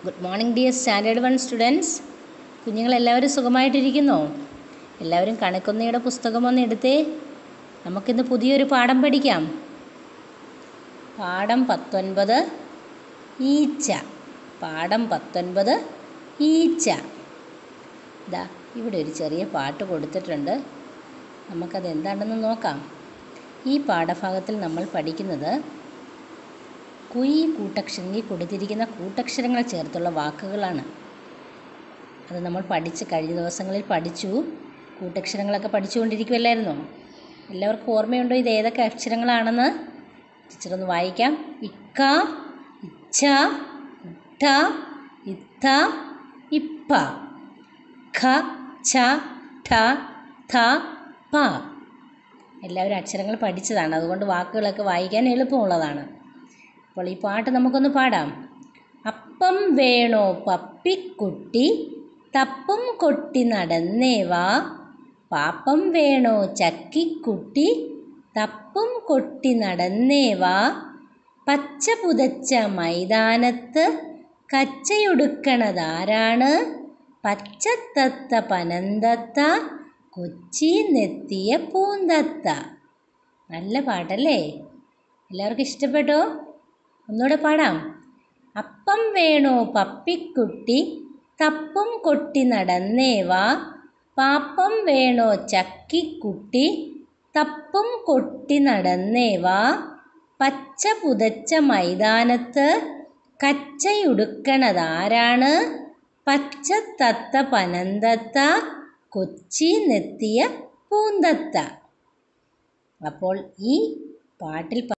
good morning dear standard one students കുഞ്ഞുങ്ങളെല്ലാവരും സുഖമായിട്ടിരിക്കുന്നോ എല്ലാവരും കണക്കൊന്നയുടെ പുസ്തകം ഒന്ന് എടുത്തേ നമുക്കിന്ന് പുതിയൊരു പാഠം പഠിക്കാം പാഠം പത്തൊൻപത് ഈച്ച പാഠം പത്തൊൻപത് ഈച്ച ഇതാ ഇവിടെ ഒരു ചെറിയ പാട്ട് കൊടുത്തിട്ടുണ്ട് നമുക്കത് എന്താണെന്ന് നോക്കാം ഈ പാഠഭാഗത്തിൽ നമ്മൾ പഠിക്കുന്നത് കുയി കൂട്ടക്ഷരങ്ങളിൽ കൊടുത്തിരിക്കുന്ന കൂട്ടക്ഷരങ്ങൾ ചേർത്തുള്ള വാക്കുകളാണ് അത് നമ്മൾ പഠിച്ച് കഴിഞ്ഞ ദിവസങ്ങളിൽ പഠിച്ചു കൂട്ടക്ഷരങ്ങളൊക്കെ പഠിച്ചുകൊണ്ടിരിക്കുമല്ലായിരുന്നോ എല്ലാവർക്കും ഓർമ്മയുണ്ടോ ഇത് ഏതൊക്കെ അക്ഷരങ്ങളാണെന്ന് ടീച്ചർ ഒന്ന് വായിക്കാം ഇക്ക ഇച്ഛ ഇട്ട ഇത്ത ഇപ്പ ഖ ഛ ഠ ഥ പ എല്ലാവരും അക്ഷരങ്ങൾ പഠിച്ചതാണ് അതുകൊണ്ട് വാക്കുകളൊക്കെ വായിക്കാൻ എളുപ്പമുള്ളതാണ് അപ്പോൾ ഈ പാട്ട് നമുക്കൊന്ന് പാടാം അപ്പം വേണോ പപ്പിക്കുട്ടി തപ്പും കൊട്ടി നടന്നേവാ പാപ്പം വേണോ ചക്കിക്കുട്ടി തപ്പും കൊട്ടി നടന്നേവാ പച്ച പുതച്ച മൈതാനത്ത് കച്ചയൊടുക്കണതാരാണ് പച്ചത്തത്ത പനന്തത്ത കൊച്ചി നെത്തിയ പൂന്തത്ത നല്ല പാട്ടല്ലേ എല്ലാവർക്കും ഇഷ്ടപ്പെട്ടോ ഒന്നുകൂടെ പാടാം അപ്പം വേണോ പപ്പിക്കുട്ടി തപ്പും കൊട്ടി നടന്നേവാ പാപ്പം വേണോ ചക്കിക്കുട്ടി തപ്പും കൊട്ടി നടന്നേവാ പച്ച പുതച്ച മൈതാനത്ത് കച്ചയുടുക്കണതാരാണ് പച്ചത്തത്ത പനന്തത്ത കൊച്ചി നെത്തിയ പൂന്തത്ത അപ്പോൾ ഈ പാട്ടിൽ